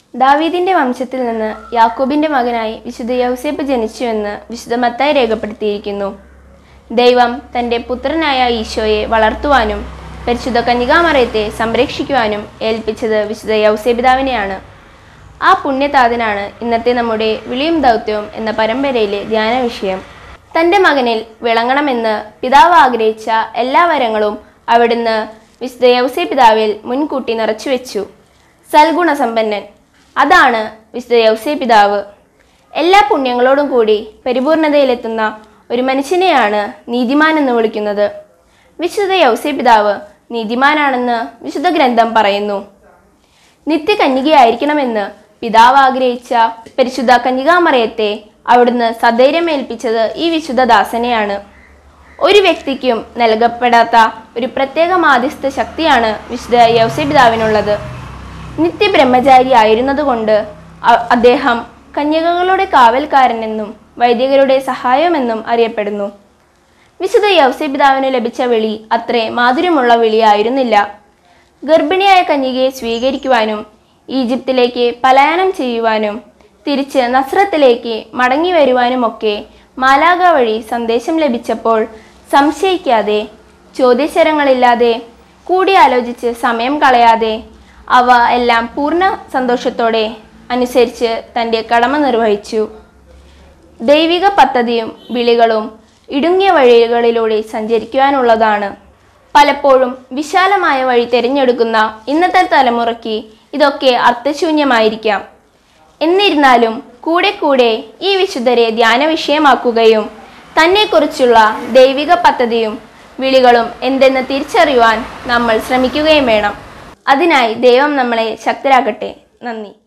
ദാവീദിന്റെ വംശത്തിൽ നിന്ന് യാക്കോബിന്റെ മകനായി വിശുദ്ധ യൗസേപ്പ് ജനിച്ചുവെന്ന് വിശുദ്ധ മത്തായി രേഖപ്പെടുത്തിയിരിക്കുന്നു ദൈവം തന്റെ പുത്രനായ ഈശോയെ വളർത്തുവാനും പരിശുദ്ധ കന്യകാമറയത്തെ സംരക്ഷിക്കുവാനും ഏൽപ്പിച്ചത് വിശുദ്ധ യൗസേപിതാവിനെയാണ് ആ പുണ്യതാതനാണ് ഇന്നത്തെ നമ്മുടെ വിളിയും ദൗത്യവും എന്ന പരമ്പരയിലെ ധ്യാന വിഷയം തൻ്റെ മകനിൽ വിളങ്ങണമെന്ന് പിതാവ് ആഗ്രഹിച്ച എല്ലാ വരങ്ങളും അവിടുന്ന് വിശുദ്ധ യൗസേ പിതാവിൽ മുൻകൂട്ടി നിറച്ചുവെച്ചു സൽഗുണസമ്പന്നൻ അതാണ് വിശുദ്ധ യൗസേ പിതാവ് എല്ലാ പുണ്യങ്ങളോടും കൂടി പരിപൂർണതയിലെത്തുന്ന ഒരു മനുഷ്യനെയാണ് നീതിമാൻ എന്ന് വിളിക്കുന്നത് വിശുദ്ധ യൗസേ പിതാവ് നീതിമാനാണെന്ന് വിശുദ്ധ ഗ്രന്ഥം പറയുന്നു നിത്യകന്യകയായിരിക്കണമെന്ന് പിതാവ് ആഗ്രഹിച്ച പരിശുദ്ധ കന്യകാമറയത്തെ അവിടുന്ന് സധൈര്യമേൽപ്പിച്ചത് ഈ വിശുദ്ധ ദാസനെയാണ് ഒരു വ്യക്തിക്കും നൽകപ്പെടാത്ത ഒരു പ്രത്യേക മാധ്യസ്ഥ ശക്തിയാണ് വിശുദ്ധ യൗസപിതാവിനുള്ളത് നിത്യബ്രഹ്മചാരി ആയിരുന്നതുകൊണ്ട് അ- അദ്ദേഹം കന്യകകളുടെ കാവൽക്കാരനെന്നും വൈദികരുടെ സഹായമെന്നും അറിയപ്പെടുന്നു വിശുദ്ധ യൗസപിതാവിന് ലഭിച്ച വിളി അത്രേ മാധുര്യമുള്ള വിളിയായിരുന്നില്ല ഗർഭിണിയായ കന്യകയെ സ്വീകരിക്കുവാനും ഈജിപ്തിലേക്ക് പലായനം ചെയ്യുവാനും തിരിച്ച് നസ്രത്തിലേക്ക് മടങ്ങി വരുവാനുമൊക്കെ മാലാക വഴി സന്ദേശം ലഭിച്ചപ്പോൾ സംശയിക്കാതെ ചോദ്യശരങ്ങളില്ലാതെ കൂടിയാലോചിച്ച് സമയം കളയാതെ അവ എല്ലാം പൂർണ്ണ സന്തോഷത്തോടെ അനുസരിച്ച് തൻ്റെ കടമ നിർവഹിച്ചു ദൈവിക പദ്ധതിയും വിളികളും ഇടുങ്ങിയ വഴികളിലൂടെ സഞ്ചരിക്കുവാനുള്ളതാണ് പലപ്പോഴും വിശാലമായ വഴി തിരഞ്ഞെടുക്കുന്ന ഇന്നത്തെ തലമുറയ്ക്ക് ഇതൊക്കെ അർത്ഥശൂന്യമായിരിക്കാം എന്നിരുന്നാലും കൂടെ കൂടെ ഈ വിശുദ്ധരെ ധ്യാന വിഷയമാക്കുകയും തന്നെക്കുറിച്ചുള്ള ദൈവിക പദ്ധതിയും വിളികളും എന്തെന്ന് തിരിച്ചറിയുവാൻ നമ്മൾ ശ്രമിക്കുകയും വേണം അതിനായി ദൈവം നമ്മളെ ശക്തരാക്കട്ടെ നന്ദി